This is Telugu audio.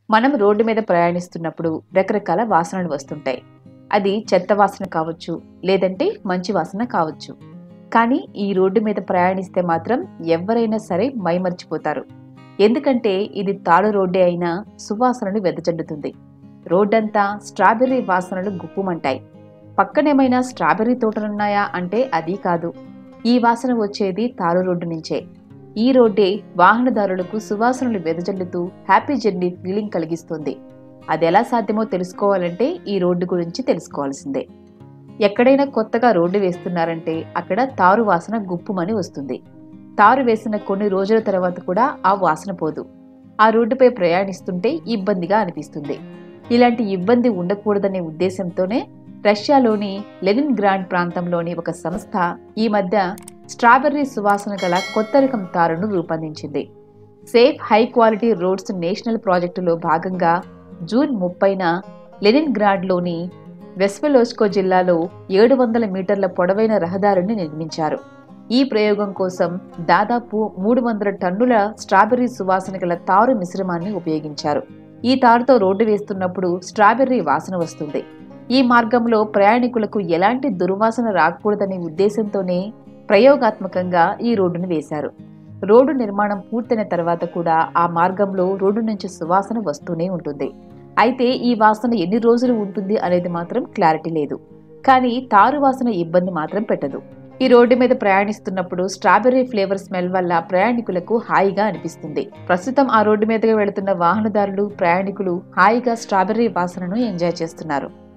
మనం రోడ్డు మీద ప్రయాణిస్తున్నప్పుడు రకరకాల వాసనలు వస్తుంటాయి అది చెత్త వాసన కావచ్చు లేదంటే మంచి వాసన కావచ్చు కానీ ఈ రోడ్డు మీద ప్రయాణిస్తే మాత్రం ఎవరైనా సరే మైమర్చిపోతారు ఎందుకంటే ఇది తాడు రోడ్డే అయినా సువాసనలు వెదజల్లుతుంది రోడ్డంతా స్ట్రాబెర్రీ వాసనలు గుప్పుమంటాయి పక్కనేమైనా స్ట్రాబెర్రీ తోటలున్నాయా అంటే అది కాదు ఈ వాసన వచ్చేది తారు రోడ్డు నుంచే ఈ రోడ్డే వాహనదారులకు సువాసనలు వెదజల్లుతూ హ్యాపీ జర్నీ ఫీలింగ్ కలిగిస్తుంది అది ఎలా సాధ్యమో తెలుసుకోవాలంటే ఈ రోడ్డు గురించి తెలుసుకోవాల్సిందే ఎక్కడైనా కొత్తగా రోడ్డు వేస్తున్నారంటే అక్కడ తారు వాసన గుప్పుమని వస్తుంది తారు వేసిన కొన్ని రోజుల తర్వాత కూడా ఆ వాసన పోదు ఆ రోడ్డుపై ప్రయాణిస్తుంటే ఇబ్బందిగా అనిపిస్తుంది ఇలాంటి ఇబ్బంది ఉండకూడదనే ఉద్దేశంతోనే రష్యాలోని లెనిన్ గ్రాండ్ ప్రాంతంలోని ఒక సంస్థ ఈ మధ్య స్ట్రాబెర్రీ సువాసన గల కొత్త రకం తారును రూపొందించింది safe high quality roads national ప్రాజెక్టులో భాగంగా జూన్ ముప్పైన లెనిన్ గ్రాడ్లోని వెస్వెలోస్కో జిల్లాలో ఏడు వందల మీటర్ల పొడవైన రహదారిని నిర్మించారు ఈ ప్రయోగం కోసం దాదాపు మూడు వందల టన్నుల స్ట్రాబెర్రీ సువాసన గల తారు మిశ్రమాన్ని ఉపయోగించారు ఈ తారుతో రోడ్డు వేస్తున్నప్పుడు స్ట్రాబెర్రీ వాసన వస్తుంది ఈ మార్గంలో ప్రయాణికులకు ఎలాంటి దుర్వాసన రాకూడదనే ఉద్దేశంతోనే ప్రయోగాత్మకంగా ఈ రోడ్డును వేశారు రోడ్డు నిర్మాణం పూర్తయిన తర్వాత కూడా ఆ మార్గంలో రోడ్డు నుంచి సువాసన వస్తూనే ఉంటుంది అయితే ఈ వాసన ఎన్ని రోజులు ఉంటుంది అనేది మాత్రం క్లారిటీ లేదు కానీ తారు వాసన ఇబ్బంది మాత్రం పెట్టదు ఈ రోడ్డు మీద ప్రయాణిస్తున్నప్పుడు స్ట్రాబెర్రీ ఫ్లేవర్ స్మెల్ వల్ల ప్రయాణికులకు హాయిగా అనిపిస్తుంది ప్రస్తుతం ఆ రోడ్డు మీదుగా వెళుతున్న వాహనదారులు ప్రయాణికులు హాయిగా స్ట్రాబెర్రీ వాసనను ఎంజాయ్ చేస్తున్నారు